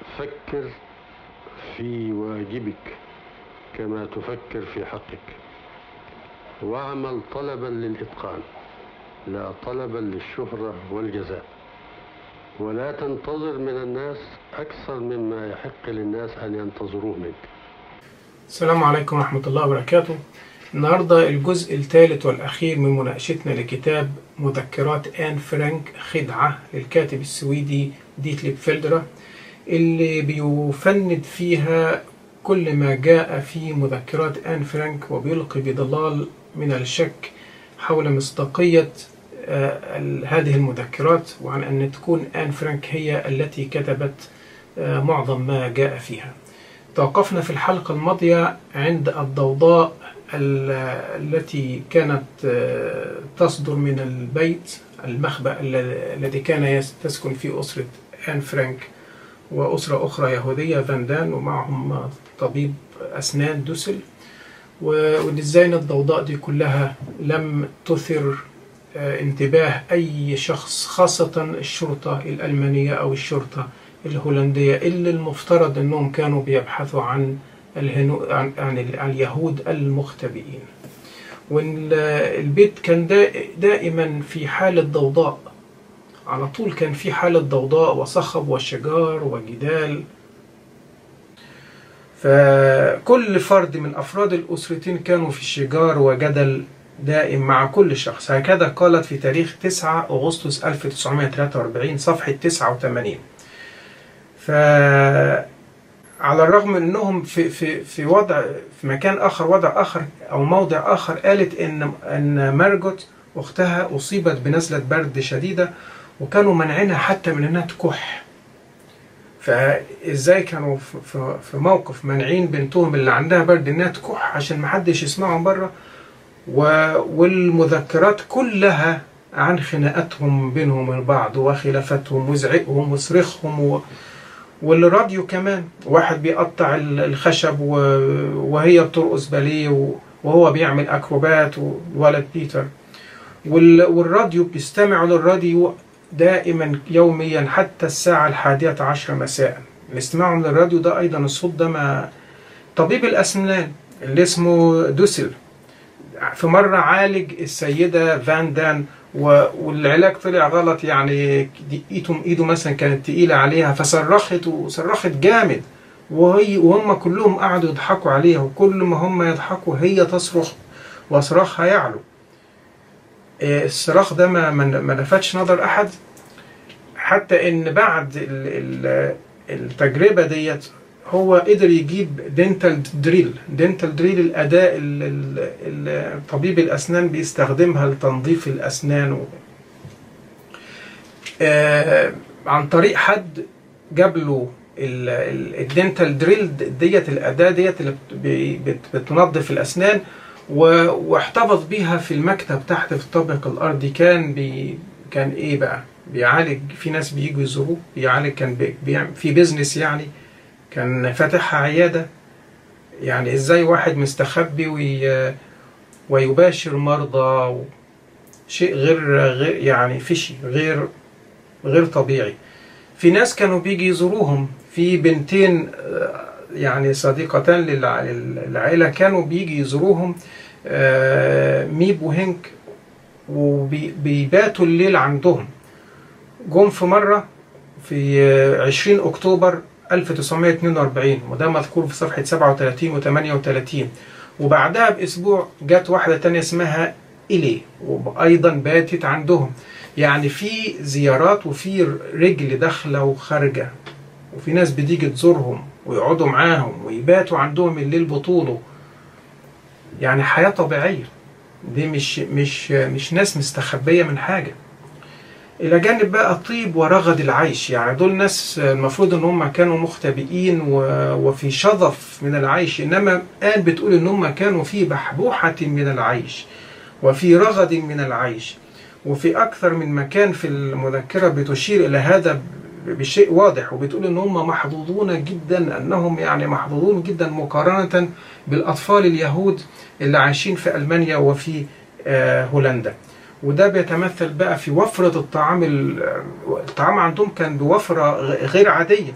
فكر في واجبك كما تفكر في حقك واعمل طلبا للإتقان لا طلبا للشهرة والجزاء ولا تنتظر من الناس أكثر مما يحق للناس أن ينتظروه منك السلام عليكم ورحمة الله وبركاته النهاردة الجزء الثالث والأخير من مناقشتنا لكتاب مذكرات آن فرانك خدعة للكاتب السويدي ديتليب فيلدرا اللي بيفند فيها كل ما جاء في مذكرات آن فرانك وبيلقي بضلال من الشك حول مصداقية آه، هذه المذكرات وعن أن تكون آن فرانك هي التي كتبت آه، معظم ما جاء فيها توقفنا في الحلقة الماضية عند الضوضاء ال- التي كانت آه، تصدر من البيت المخبأ الذي الذي كان يس- تسكن فيه أسرة آن فرانك وأسرة أخرى يهودية فاندان ومعهم طبيب أسنان دوسل و- وإن إزاي إن الضوضاء دي كلها لم تثر آه، انتباه أي شخص خاصة الشرطة الألمانية أو الشرطة الهولندية اللي المفترض أنهم كانوا بيبحثوا عن الهنو... عن... عن, ال... عن اليهود المختبئين والبيت كان دا... دائما في حالة ضوضاء على طول كان في حالة ضوضاء وصخب وشجار وجدال فكل فرد من أفراد الأسرتين كانوا في شجار وجدل دائم مع كل شخص هكذا قالت في تاريخ 9 أغسطس 1943 صفحة 89 ف على الرغم من انهم في في في وضع في مكان اخر وضع اخر او موضع اخر قالت ان ان مارجوت اختها اصيبت بنزله برد شديده وكانوا منعينها حتى من انها تكح فازاي كانوا في- في في موقف مانعين بنتهم اللي عندها برد انها تكح عشان ما حدش يسمعهم بره و- والمذكرات كلها عن خناقاتهم بينهم وبين بعض وخلافتهم وزعقهم وصريخهم و... والراديو كمان واحد بيقطع ال- الخشب و... وهي بترقص باليه و... وهو بيعمل اكروبات والولد بيتر وال... والراديو بيستمعوا للراديو دائما يوميا حتى الساعة الحادية عشر مساء الاستماع للراديو ده أيضا الصوت ده ما طبيب الأسنان اللي اسمه دوسل في مرة عالج السيدة فان دان و- والعلاج طلع غلط يعني دي- ايده ايده مثلا كانت تقيلة عليها فصرخت وصرخت جامد وهي وهم كلهم قعدوا يضحكوا عليها وكل ما هم يضحكوا هي تصرخ وصراخها يعلو إيه، الصراخ ده ما ما ما لفتش نظر احد حتى ان بعد ال- ال- التجربة ديت هو قدر يجيب دينتال دريل دينتال دريل الأداة ال- ال- ال- طبيب الأسنان بيستخدمها لتنظيف الأسنان و... آه عن طريق حد جاب له ال- ال- الدينتال دريل ديت الأداة ديت اللي بت- بي- بت- بتنظف الأسنان و- واحتفظ بيها في المكتب تحت في الطابق الأرضي كان بي كان إيه بقى بيعالج في ناس بييجوا يزوروه بيعالج كان بي بيعمل في بيزنس يعني كان فاتحها عيادة يعني ازاي واحد مستخبي وي ويباشر مرضى و- شيء غير غير يعني فشي غير غير طبيعي في ناس كانوا بيجي يزوروهم في بنتين آه، يعني صديقتان للع- للعائلة كانوا بيجي يزوروهم آه، ميب وهنك وبيباتوا الليل عندهم جم في مرة في آه، 20 أكتوبر 1942 وده مذكور في صفحة 37 و 38 وبعدها بأسبوع جت واحدة تانية اسمها إلي وأيضا باتت عندهم يعني في زيارات وفي رجل داخلة وخارجة وفي ناس بتيجي تزورهم ويقعدوا معاهم ويباتوا عندهم الليل بطوله يعني حياة طبيعية دي مش مش مش ناس مستخبية من حاجة إلى جانب بقى طيب ورغد العيش يعني دول ناس المفروض إن هم كانوا مختبئين و- وفي شظف من العيش إنما الآن بتقول إن هم كانوا في بحبوحة من العيش وفي رغد من العيش وفي أكثر من مكان في المذكرة بتشير إلى هذا بشيء واضح وبتقول إن هم محظوظون جدا أنهم يعني محظوظون جدا مقارنة بالأطفال اليهود اللي عايشين في ألمانيا وفي آه، هولندا وده بيتمثل بقى في وفرة الطعام ال- الطعام عندهم كان بوفرة غ- غير عادية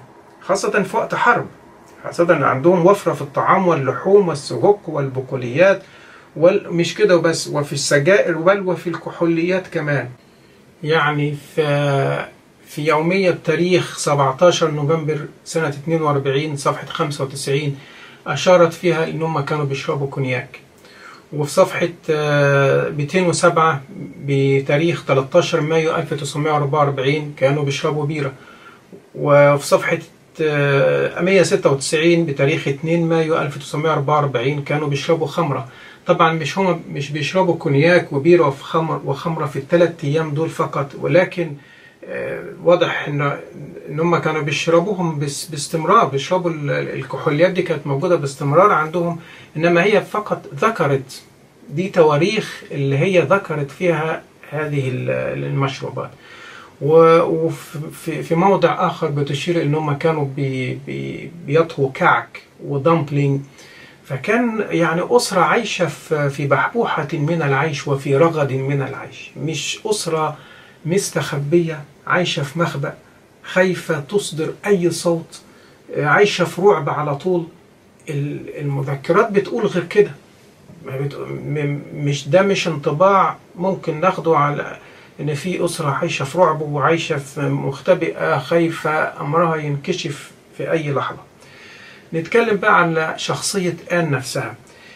خاصة في وقت حرب خاصة إن عندهم وفرة في الطعام واللحوم والسجق والبقوليات ومش كده وبس وفي السجائر بل وفي الكحوليات كمان يعني في في يومية تاريخ 17 نوفمبر سنة 42 صفحة 95 أشارت فيها إن هم كانوا بيشربوا كونياك وفي صفحة آه، 207 بتاريخ 13 مايو 1944 كانوا بيشربوا بيرة وفي صفحة آه، 196 بتاريخ 2 مايو 1944 كانوا بيشربوا خمرة طبعا مش هم مش بيشربوا كونياك وبيرة وخمر وخمرة في الثلاث أيام دول فقط ولكن آه، واضح ان ان هم كانوا بيشربوهم بس باستمرار بيشربوا ال- الكحوليات دي كانت موجوده باستمرار عندهم انما هي فقط ذكرت دي تواريخ اللي هي ذكرت فيها هذه ال- المشروبات و- وفي في موضع اخر بتشير ان هم كانوا بي بي بيطهوا كعك ودمبلينج فكان يعني أسرة عايشة في في بحبوحة من العيش وفي رغد من العيش مش أسرة مستخبية عايشة في مخبأ خايفة تصدر أي صوت عايشة في رعب على طول ال- المذكرات بتقول غير كده ما بت- م- مش ده مش انطباع ممكن ناخده على ان في اسره عايشه في رعب وعايشه في مختبئه خايفه امرها ينكشف في اي لحظه نتكلم بقى عن شخصيه ان نفسها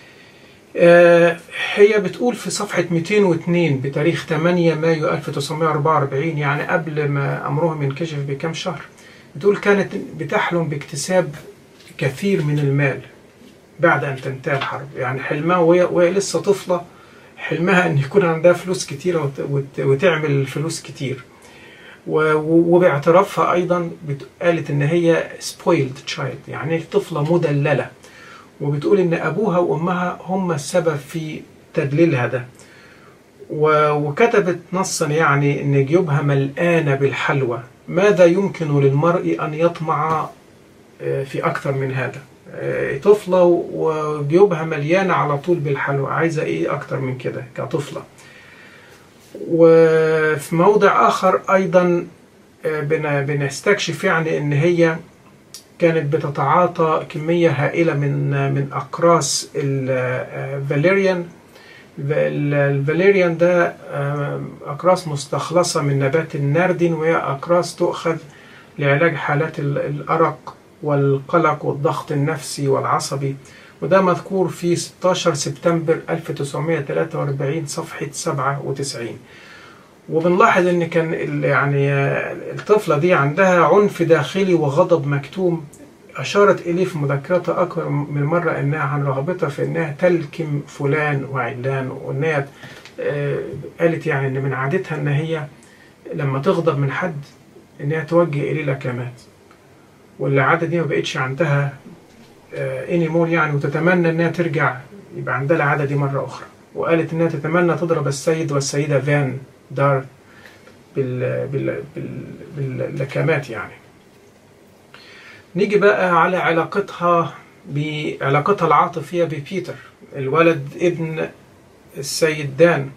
آه، هي بتقول في صفحة 202 بتاريخ 8 مايو 1944 يعني قبل ما أمرهم ينكشف بكم شهر بتقول كانت بتحلم باكتساب كثير من المال بعد أن تنتهي الحرب يعني حلمها وهي, وهي لسه طفلة حلمها أن يكون عندها فلوس كتيرة وت- وت- وتعمل فلوس كتير و- و- وباعترافها أيضا بت- قالت إن هي spoiled child يعني طفلة مدللة وبتقول ان ابوها وامها هم السبب في تدليلها ده و- وكتبت نصا يعني ان جيوبها ملآنة بالحلوى ماذا يمكن للمرء ان يطمع آه، في اكثر من هذا آه، طفلة وجيوبها مليانة على طول بالحلوى عايزة ايه اكتر من كده كطفلة وفي موضع اخر ايضا آه، بن- بنستكشف يعني ان هي كانت بتتعاطى كمية هائلة من من أقراص الفاليريان الفاليريان ده آه، أقراص مستخلصة من نبات الناردين وهي أقراص تؤخذ لعلاج حالات ال- الأرق والقلق والضغط النفسي والعصبي وده مذكور في 16 سبتمبر 1943 صفحة 97 وبنلاحظ ان كان ال- يعني آه، الطفله دي عندها عنف داخلي وغضب مكتوم اشارت اليه في مذكرتها اكثر من مره انها عن رغبتها في انها تلكم فلان وعلان وانها آه، قالت يعني ان من عادتها ان هي لما تغضب من حد انها توجه اليه لكمات والعاده دي ما بقتش عندها اني مور يعني وتتمنى انها ترجع يبقى عندها العاده دي مره اخرى وقالت انها تتمنى تضرب السيد والسيده فان دار بال بال بال باللكمات يعني نيجي بقى على علاقتها بعلاقتها العاطفية ببيتر الولد ابن السيد دان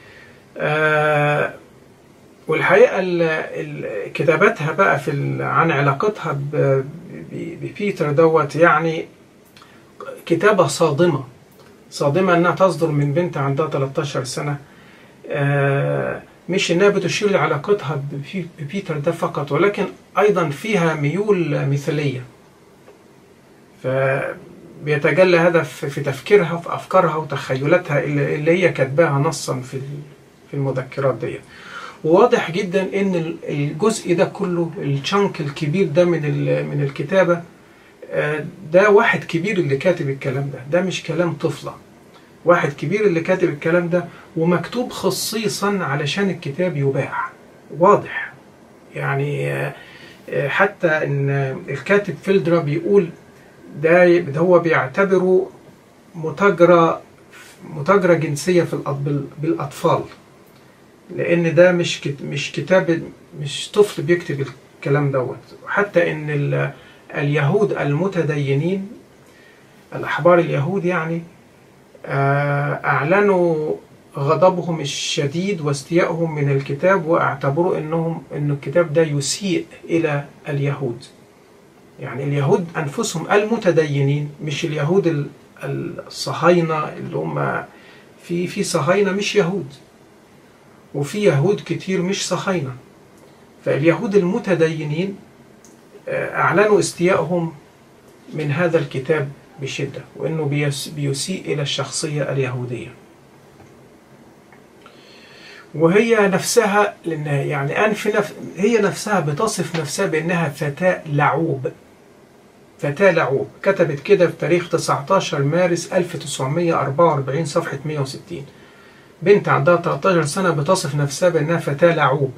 آه والحقيقة ال- ال- كتاباتها بقى في ال- عن علاقتها ب- ب- ببيتر دوت يعني كتابة صادمة صادمة انها تصدر من بنت عندها 13 سنة آه، مش انها بتشير لعلاقتها ببي- ببيتر ده فقط ولكن ايضا فيها ميول مثالية فبيتجلى هذا في في تفكيرها في افكارها وتخيلاتها اللي اللي هي كاتباها نصا في ال- في المذكرات دي وواضح جدا ان ال- الجزء ده كله الشانك الكبير ده من ال- من الكتابة آه، ده واحد كبير اللي كاتب الكلام ده ده مش كلام طفلة واحد كبير اللي كاتب الكلام ده ومكتوب خصيصا علشان الكتاب يباع واضح يعني آه، آه، حتى ان الكاتب فيلدرا بيقول ده ده هو بيعتبره متاجرة متاجرة جنسية في الأط- بال- بالأطفال لأن ده مش كت- مش كتاب مش طفل بيكتب الكلام دوت حتى إن ال- اليهود المتدينين الأحبار اليهود يعني آه، أعلنوا غضبهم الشديد واستيائهم من الكتاب واعتبروا انهم ان الكتاب ده يسيء الى اليهود يعني اليهود أنفسهم المتدينين مش اليهود ال- الصهاينة اللي هم في في صهاينة مش يهود وفي يهود كتير مش صهاينة فاليهود المتدينين آه، أعلنوا استيائهم من هذا الكتاب بشدة وأنه بيس- بيسيء إلى الشخصية اليهودية وهي نفسها لأن يعني أن في نف... هي نفسها بتصف نفسها بأنها فتاة لعوب فتاة لعوب كتبت كده في تاريخ 19 مارس 1944 صفحة 160 بنت عندها 13 سنة بتصف نفسها بأنها فتاة لعوب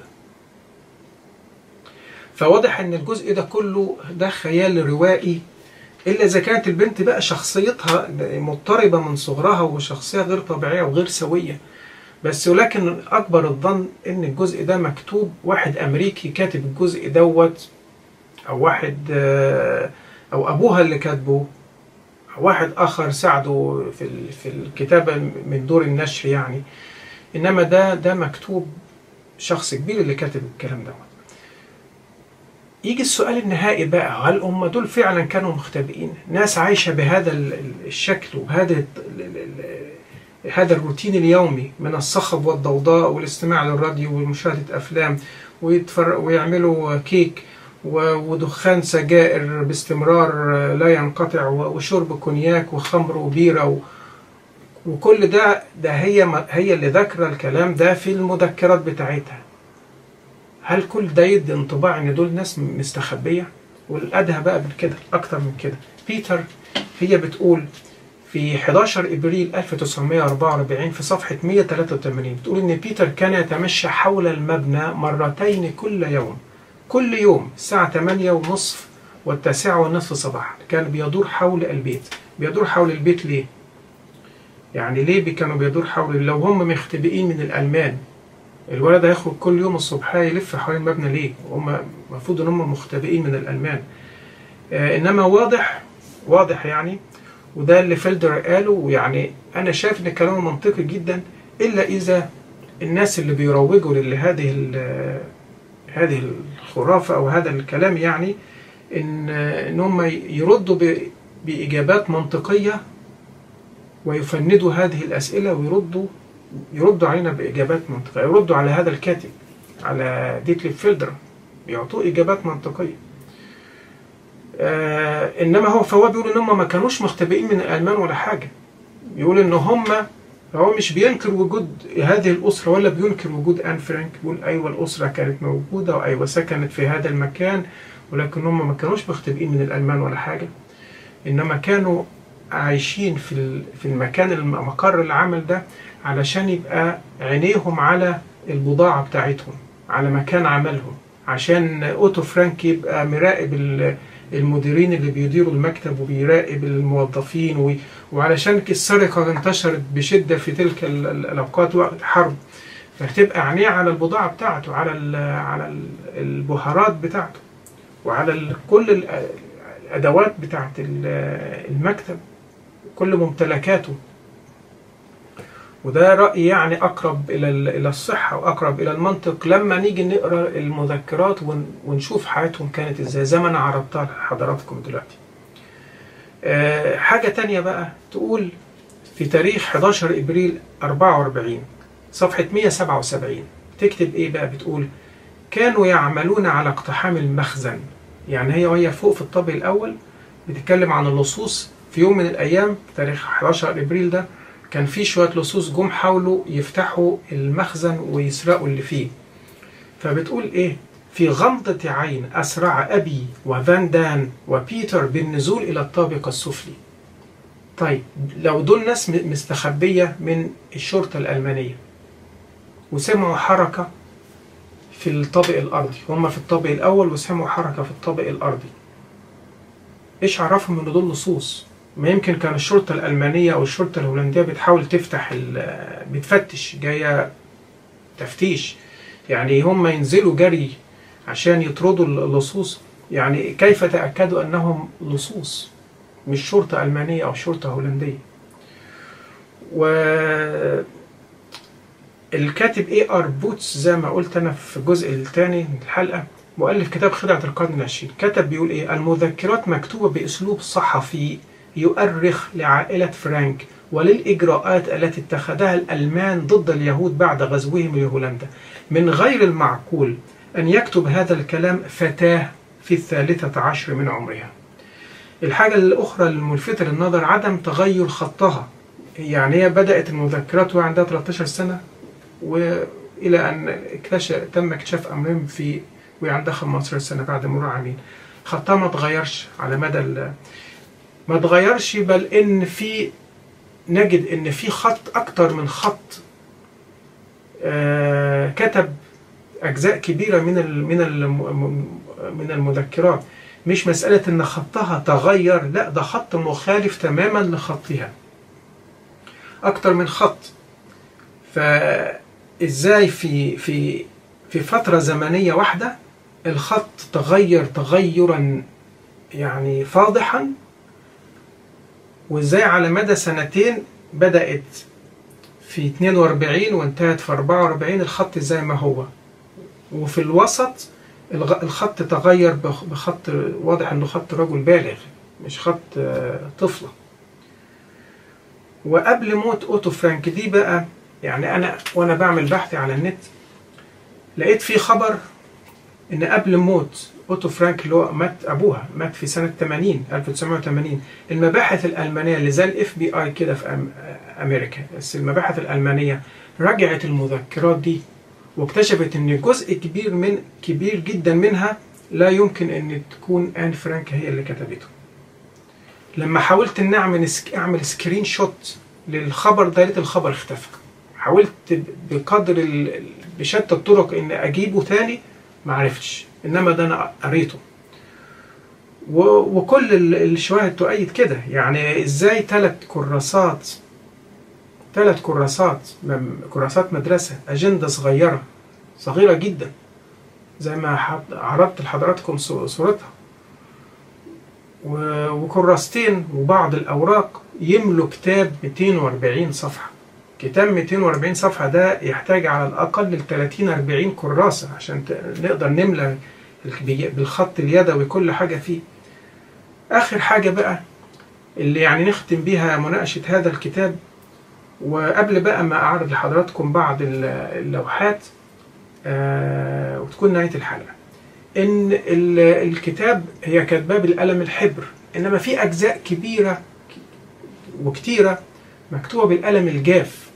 فواضح ان الجزء ده كله ده خيال روائي الا اذا كانت البنت بقى شخصيتها مضطربه من صغرها وشخصيه غير طبيعيه وغير سويه بس ولكن اكبر الظن ان الجزء ده مكتوب واحد امريكي كاتب الجزء دوت او واحد آه، او ابوها اللي كاتبه أو واحد اخر ساعده في ال- في الكتابه من دور النشر يعني انما ده ده مكتوب شخص كبير اللي كاتب الكلام دوت يجي السؤال النهائي بقى هل هم دول فعلا كانوا مختبئين ناس عايشة بهذا ال- ال- الشكل وبهذا ال- ال- ال- هذا الروتين اليومي من الصخب والضوضاء والاستماع للراديو ومشاهدة أفلام ويتفر ويعملوا كيك و- ودخان سجائر باستمرار لا ينقطع و- وشرب كونياك وخمر وبيرة و- وكل ده ده هي ما- هي اللي ذاكرة الكلام ده في المذكرات بتاعتها هل كل ده يدي انطباع ان دول ناس مستخبيه والادهى بقى من كده اكتر من كده بيتر هي بتقول في 11 ابريل 1944 في صفحه 183 بتقول ان بيتر كان يتمشى حول المبنى مرتين كل يوم كل يوم الساعه 8 ونصف والتاسعة والنصف صباحا كان بيدور حول البيت بيدور حول البيت ليه؟ يعني ليه بي- كانوا بيدور حول لو هم مختبئين من الألمان الولد هيخرج كل يوم الصبح يلف حوالين المبنى ليه؟ هم المفروض ان هم مختبئين من الالمان. آه انما واضح واضح يعني وده اللي فيلدر قاله ويعني انا شايف ان كلامه منطقي جدا الا اذا الناس اللي بيروجوا لهذه ال- هذه الخرافه او هذا الكلام يعني ان ان هم يردوا ب- باجابات منطقيه ويفندوا هذه الاسئله ويردوا يردوا علينا بإجابات منطقية يردوا على هذا الكاتب على ديتليف فيلدر يعطوه إجابات منطقية آه إنما هو فهو بيقول إن هم ما كانوش مختبئين من الألمان ولا حاجة بيقول إن هم هو مش بينكر وجود هذه الأسرة ولا بينكر وجود آن فرانك بيقول أيوة الأسرة كانت موجودة وأيوة سكنت في هذا المكان ولكن هم ما كانوش مختبئين من الألمان ولا حاجة إنما كانوا عايشين في ال- في المكان الم- مقر العمل ده علشان يبقى عينيهم على البضاعة بتاعتهم على مكان عملهم عشان أوتو فرانك يبقى مراقب ال- المديرين اللي بيديروا المكتب وبيراقب الموظفين و- وعلشان السرقة انتشرت بشدة في تلك ال- ال- الأوقات وقت حرب فهتبقى عينيه على البضاعة بتاعته على ال على ال- البهارات بتاعته وعلى ال- كل ال- الأدوات بتاعت ال- المكتب كل ممتلكاته وده رأي يعني أقرب إلى ال- إلى الصحة وأقرب إلى المنطق لما نيجي نقرأ المذكرات ون- ونشوف حياتهم كانت إزاي زي ما أنا عرضتها لحضراتكم دلوقتي. آه، حاجة تانية بقى تقول في تاريخ 11 إبريل 44 صفحة 177 تكتب إيه بقى بتقول كانوا يعملون على اقتحام المخزن يعني هي وهي فوق في الطابق الأول بتتكلم عن اللصوص في يوم من الأيام تاريخ 11 إبريل ده كان في شوية لصوص جم حاولوا يفتحوا المخزن ويسرقوا اللي فيه فبتقول ايه في غمضة عين أسرع أبي وفان دان وبيتر بالنزول إلى الطابق السفلي طيب لو دول ناس م- مستخبية من الشرطة الألمانية وسمعوا حركة في الطابق الأرضي هم في الطابق الأول وسمعوا حركة في الطابق الأرضي إيش عرفهم إن دول لصوص ما يمكن كان الشرطة الألمانية أو الشرطة الهولندية بتحاول تفتح ال- بتفتش جاية تفتيش يعني هم ينزلوا جري عشان يطردوا اللصوص يعني كيف تأكدوا أنهم لصوص مش شرطة ألمانية أو شرطة هولندية و الكاتب اي ار بوتس زي ما قلت انا في الجزء الثاني من الحلقه مؤلف كتاب خدعة القرن العشرين كتب بيقول إيه المذكرات مكتوبة بأسلوب صحفي يؤرخ لعائلة فرانك وللإجراءات التي اتخذها الألمان ضد اليهود بعد غزوهم لهولندا من غير المعقول أن يكتب هذا الكلام فتاة في الثالثة عشر من عمرها الحاجة الأخرى الملفتة للنظر عدم تغير خطها يعني هي بدأت المذكرات وهي عندها 13 سنة وإلى أن اكتشف تم اكتشاف أمرهم في وهي عندها 15 سنة بعد مرور عامين خطها ما اتغيرش على مدى ال- ما اتغيرش بل إن في نجد إن في خط أكتر من خط آه، كتب أجزاء كبيرة من ال من ال من المذكرات مش مسألة إن خطها تغير لا ده خط مخالف تماما لخطها أكتر من خط فإزاي في في في فترة زمنية واحدة الخط تغير تغيرا يعني فاضحا وإزاي على مدى سنتين بدأت في 42 وانتهت في 44 الخط زي ما هو وفي الوسط الغ- الخط تغير بخ- بخط واضح انه خط رجل بالغ مش خط آه، طفلة وقبل موت اوتو فرانك دي بقى يعني انا وانا بعمل بحثي على النت لقيت في خبر ان قبل موت اوتو فرانك اللي هو مات ابوها مات في سنة 80 1980 المباحث الالمانية اللي زي الاف بي اي كده في أم- امريكا بس المباحث الالمانية رجعت المذكرات دي واكتشفت ان جزء كبير من كبير جدا منها لا يمكن ان تكون ان فرانك هي اللي كتبته لما حاولت ان اعمل سك... اعمل سكرين شوت للخبر ده لقيت الخبر اختفى حاولت ب- بقدر ال... ال- بشتى الطرق ان اجيبه تاني ما عرفتش انما ده انا قريته و... وكل ال- الشواهد تؤيد كده يعني ازاي ثلاث كراسات ثلاث كراسات مم- كراسات مدرسة أجندة صغيرة صغيرة جدا زي ما حط- عرضت لحضراتكم صو- صورتها و- وكراستين وبعض الأوراق يملوا كتاب 240 صفحة كتاب 240 صفحة ده يحتاج على الأقل ل 30 40 كراسة عشان ت- نقدر نملى ال- بالخط اليدوي كل حاجة فيه آخر حاجة بقى اللي يعني نختم بيها مناقشة هذا الكتاب وقبل بقى ما أعرض لحضراتكم بعض ال- اللوحات آه، وتكون نهاية الحلقة إن ال- الكتاب هي كاتباه بالقلم الحبر إنما في أجزاء كبيرة وكتيرة مكتوبة بالقلم الجاف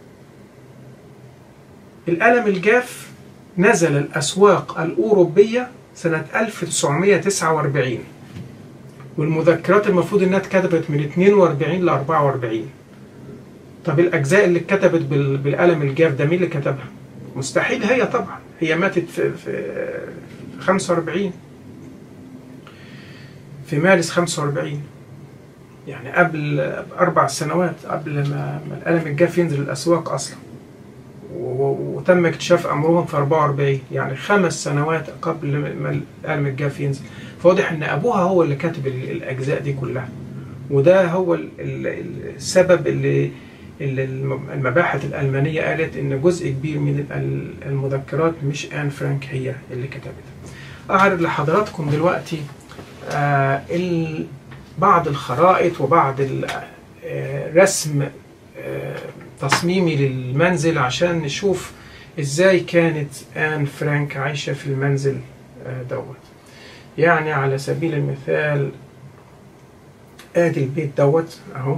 القلم الجاف نزل الأسواق الأوروبية سنة 1949 والمذكرات المفروض إنها اتكتبت من 42 ل 44 طب الأجزاء اللي اتكتبت بال- بالقلم الجاف ده مين اللي كتبها؟ مستحيل هي طبعا هي ماتت في في 45 في مارس 45 يعني قبل أربع سنوات قبل ما ما القلم الجاف ينزل الأسواق أصلا و- وتم اكتشاف أمرهم في 44 يعني خمس سنوات قبل ما القلم الجاف ينزل فواضح إن أبوها هو اللي كاتب ال- الأجزاء دي كلها وده هو ال- ال- السبب اللي اللي الم- المباحث الألمانية قالت إن جزء كبير من ال- المذكرات مش آن فرانك هي اللي كتبتها. أعرض لحضراتكم دلوقتي آه، ال- بعض الخرائط وبعض ال- آه، رسم آه، تصميمي للمنزل عشان نشوف إزاي كانت آن فرانك عايشة في المنزل آه، دوت. يعني على سبيل المثال ادي البيت دوت اهو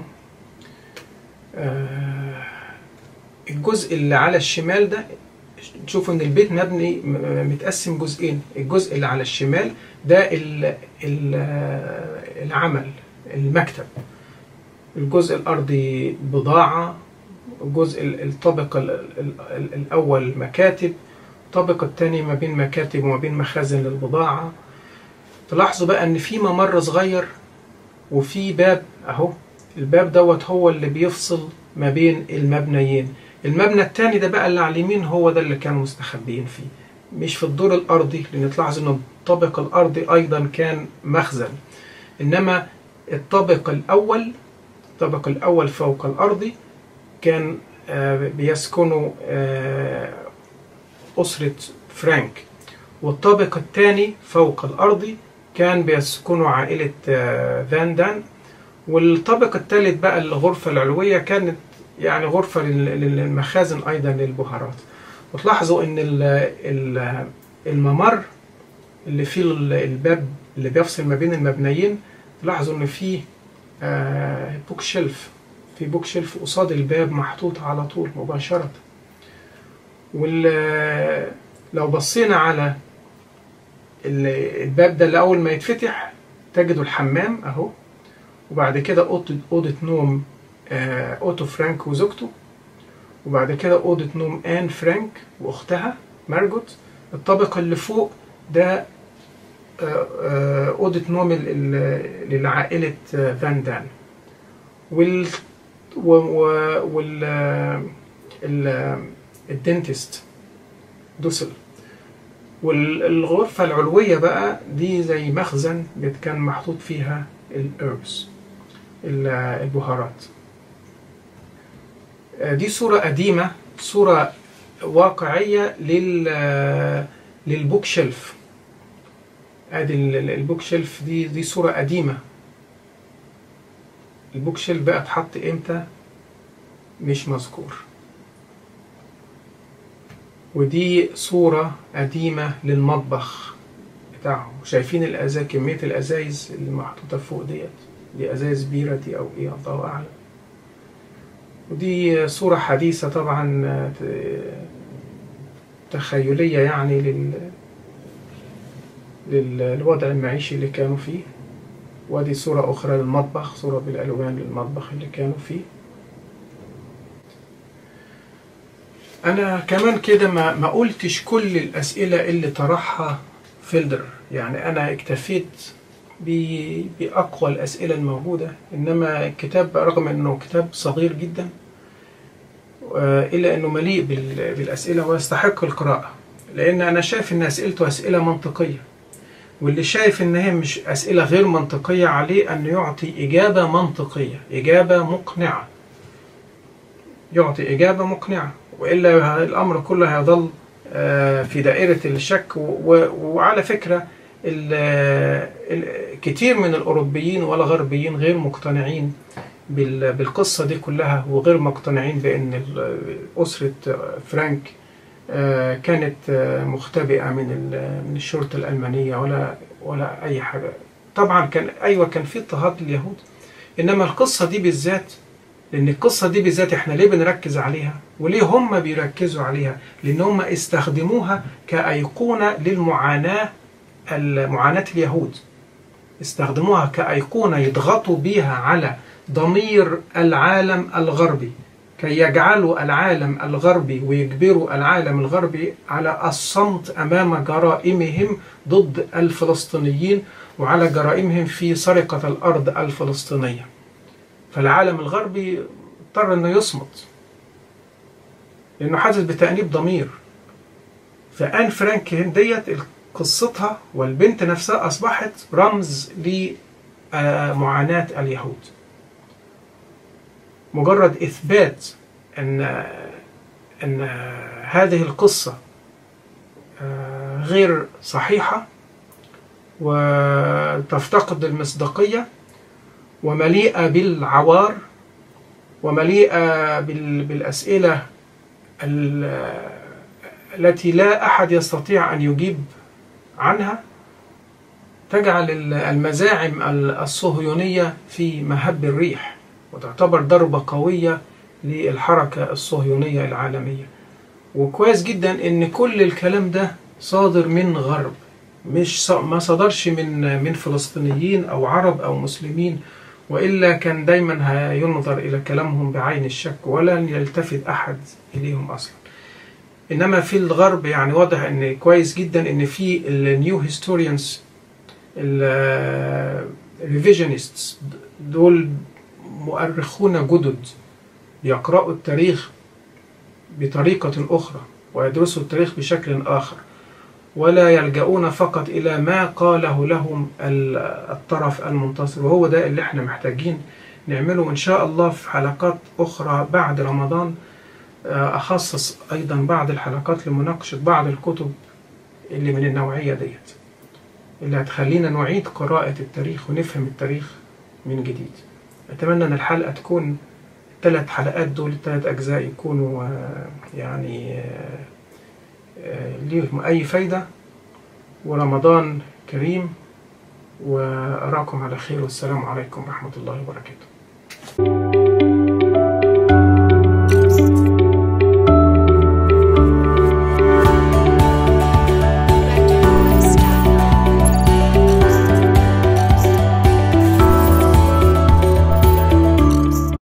آه، الجزء اللي على الشمال ده تشوفوا ان البيت مبني م- متقسم جزئين الجزء اللي على الشمال ده ال ال العمل المكتب الجزء الارضي بضاعه الجزء ال- الطابق ال- ال- ال- الاول مكاتب الطابق الثاني ما بين مكاتب وما بين مخازن للبضاعه تلاحظوا بقى ان في ممر صغير وفي باب اهو الباب دوت هو اللي بيفصل ما بين المبنيين المبنى التاني ده بقى اللي على اليمين هو ده اللي كانوا مستخبيين فيه مش في الدور الارضي لان تلاحظ ان الطابق الارضي ايضا كان مخزن انما الطابق الاول الطابق الاول فوق الارضي كان آه، بيسكنوا آه، اسره فرانك والطابق الثاني فوق الأرضي كان بيسكنه عائلة آه، فان دان والطابق الثالث بقى الغرفة العلوية كانت يعني غرفة لل- للمخازن أيضا للبهارات وتلاحظوا إن ال- ال- الممر اللي فيه ال- الباب اللي بيفصل ما بين المبنيين تلاحظوا إن فيه آه، بوك شيلف في بوك شيلف قصاد الباب محطوط على طول مباشرة وال لو بصينا على ال- الباب ده اللي أول ما يتفتح تجدوا الحمام أهو وبعد كده أوضة أوضة نوم آه، أوتو فرانك وزوجته وبعد كده أوضة نوم آن فرانك وأختها مارجوت الطابق اللي فوق ده آه، آه، أوضة نوم ال- ال- للعائلة آه، فان دان وال و- و- وال آه، ال- آه، الدنتست دوسل والغرفة العلوية بقى دي زي مخزن بت- كان محطوط فيها الهربس البهارات آه، دي صورة قديمة صورة واقعية لل للبوك شيلف ادي ال- ال- البوك شيلف دي دي صورة قديمة البوك شيلف بقى اتحط امتى مش مذكور ودي صورة قديمة للمطبخ بتاعهم شايفين الأزاز كمية الأزايز اللي محطوطة فوق ديت دي أزايز بيرة دي أو إيه الله أعلم ودي صورة حديثة طبعا آه، ت- تخيلية يعني لل لل- للوضع المعيشي اللي كانوا فيه ودي صورة أخرى للمطبخ صورة بالألوان للمطبخ اللي كانوا فيه أنا كمان كده ما ما قلتش كل الأسئلة اللي طرحها فيلدر يعني أنا اكتفيت ب- بأقوى الأسئلة الموجودة إنما الكتاب رغم إنه كتاب صغير جدا آه، إلا إنه مليء بال- بالأسئلة ويستحق القراءة لأن أنا شايف إن أسئلته أسئلة منطقية واللي شايف إن هي مش أسئلة غير منطقية عليه أن يعطي إجابة منطقية إجابة مقنعة يعطي إجابة مقنعة وإلا الأمر كله هيظل آه، في دائرة الشك و- و- وعلى فكرة ال- ال- كتير من الأوروبيين والغربيين غير مقتنعين بال- بالقصة دي كلها وغير مقتنعين بأن ال- أسرة فرانك آه، كانت آه، مختبئة من ال- من الشرطة الألمانية ولا ولا أي حاجة طبعا كان أيوة كان في اضطهاد لليهود إنما القصة دي بالذات لأن القصة دي بالذات إحنا ليه بنركز عليها وليه هم بيركزوا عليها لأن هم استخدموها كأيقونة للمعاناة معاناة اليهود استخدموها كأيقونة يضغطوا بيها على ضمير العالم الغربي كي يجعلوا العالم الغربي ويجبروا العالم الغربي على الصمت أمام جرائمهم ضد الفلسطينيين وعلى جرائمهم في سرقة الأرض الفلسطينية فالعالم الغربي اضطر انه يصمت لانه حاسس بتأنيب ضمير فآن فرانك ديت قصتها والبنت نفسها أصبحت رمز لمعاناة اليهود مجرد إثبات أن أن هذه القصة غير صحيحة وتفتقد المصداقية ومليئة بالعوار ومليئة بالأسئلة التي لا أحد يستطيع أن يجيب عنها تجعل المزاعم الصهيونية في مهب الريح وتعتبر ضربة قوية للحركة الصهيونية العالمية وكويس جدا ان كل الكلام ده صادر من غرب مش ما صدرش من من فلسطينيين او عرب او مسلمين والا كان دايما ينظر الى كلامهم بعين الشك ولن يلتفت احد اليهم اصلا انما في الغرب يعني واضح ان كويس جدا ان في النيو هيستوريانز الريفيجنستس دول مؤرخون جدد يقرأوا التاريخ بطريقة أخرى ويدرسوا التاريخ بشكل آخر ولا يلجؤون فقط إلى ما قاله لهم الطرف المنتصر وهو ده اللي احنا محتاجين نعمله إن شاء الله في حلقات أخرى بعد رمضان أخصص أيضا بعض الحلقات لمناقشة بعض الكتب اللي من النوعية ديت اللي هتخلينا نعيد قراءة التاريخ ونفهم التاريخ من جديد أتمنى أن الحلقة تكون الثلاث حلقات دول الثلاث أجزاء يكونوا آه، يعني آه، آه، ليهم أي فايدة ورمضان كريم وأراكم على خير والسلام عليكم ورحمة الله وبركاته